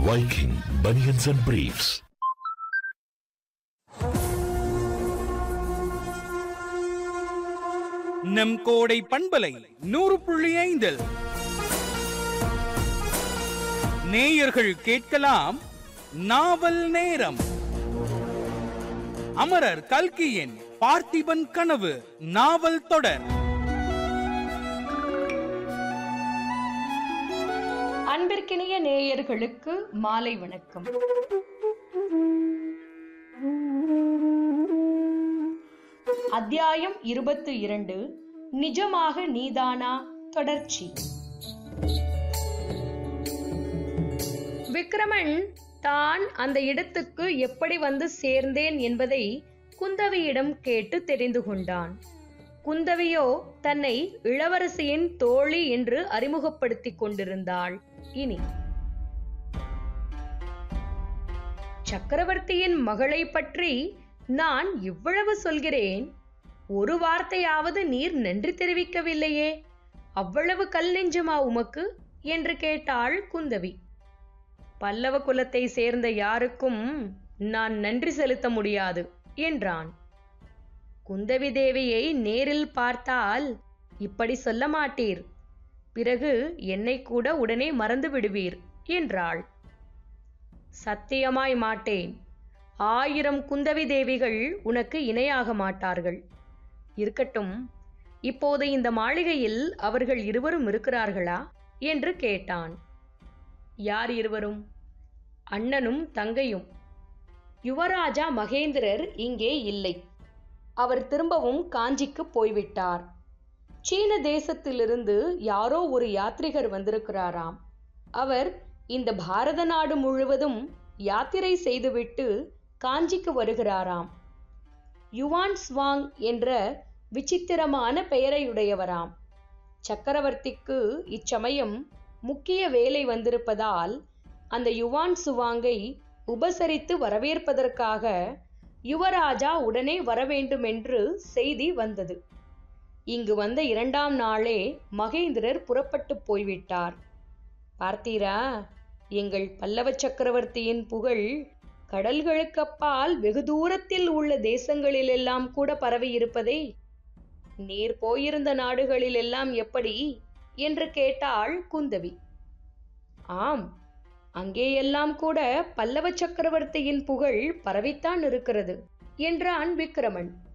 Viking Bunions and Briefs. நம் கோடை பண்பலை நூறு புள்ளி ஐந்தில் நேயர்கள் கேட்கலாம் நாவல் நேரம் அமரர் கல்கியின் பார்த்திபன் கனவு நாவல் தொடர் அன்பிற்கினிய நேயர்களுக்கு மாலை வணக்கம் அத்தியாயம் இருபத்து இரண்டு நிஜமாக நீதானா தொடர்ச்சி விக்ரமன் தான் அந்த இடத்துக்கு எப்படி வந்து சேர்ந்தேன் என்பதை குந்தவியிடம் கேட்டு தெரிந்து கொண்டான் குந்தவியோ தன்னை இளவரசியின் தோழி என்று அறிமுகப்படுத்திக் கொண்டிருந்தாள் இனி சக்கரவர்த்தியின் மகளை பற்றி நான் இவ்வளவு சொல்கிறேன் ஒரு வார்த்தையாவது நீர் நன்றி தெரிவிக்கவில்லையே அவ்வளவு கல் நெஞ்சமா உமக்கு என்று கேட்டாள் குந்தவி பல்லவ குலத்தை சேர்ந்த யாருக்கும் நான் நன்றி செலுத்த முடியாது என்றான் குந்தவி தேவியை நேரில் பார்த்தால் இப்படி சொல்ல மாட்டீர் பிறகு என்னை கூட உடனே மறந்து விடுவீர் என்றாள் சத்தியமாய் மாட்டேன் ஆயிரம் குந்தவி தேவிகள் உனக்கு இணையாக மாட்டார்கள் இருக்கட்டும் இப்போது இந்த மாளிகையில் அவர்கள் இருவரும் இருக்கிறார்களா என்று கேட்டான் யார் இருவரும் அண்ணனும் தங்கையும் யுவராஜா மகேந்திரர் இங்கே இல்லை அவர் திரும்பவும் காஞ்சிக்கு போய்விட்டார் சீன தேசத்திலிருந்து யாரோ ஒரு யாத்ரிகர் வந்திருக்கிறாராம் அவர் இந்த பாரத நாடு முழுவதும் யாத்திரை செய்துவிட்டு காஞ்சிக்கு வருகிறாராம் யுவான் ஸ்வாங் என்ற விசித்திரமான பெயரையுடையவராம் சக்கரவர்த்திக்கு இச்சமயம் முக்கிய வேலை வந்திருப்பதால் அந்த யுவான் சுவாங்கை உபசரித்து வரவேற்பதற்காக யுவராஜா உடனே வரவேண்டுமென்று செய்தி வந்தது இங்கு வந்த இரண்டாம் நாளே மகேந்திரர் புறப்பட்டு போய்விட்டார் பார்த்தீரா எங்கள் பல்லவ சக்கரவர்த்தியின் புகழ் கடல்களுக்கப்பால் வெகு தூரத்தில் உள்ள தேசங்களிலெல்லாம் கூட பரவி இருப்பதை நீர் போயிருந்த நாடுகளிலெல்லாம் எப்படி என்று கேட்டாள் குந்தவி ஆம் அங்கேயெல்லாம் கூட பல்லவ சக்கரவர்த்தியின் புகழ் பரவித்தான் இருக்கிறது என்றான் விக்கிரமன்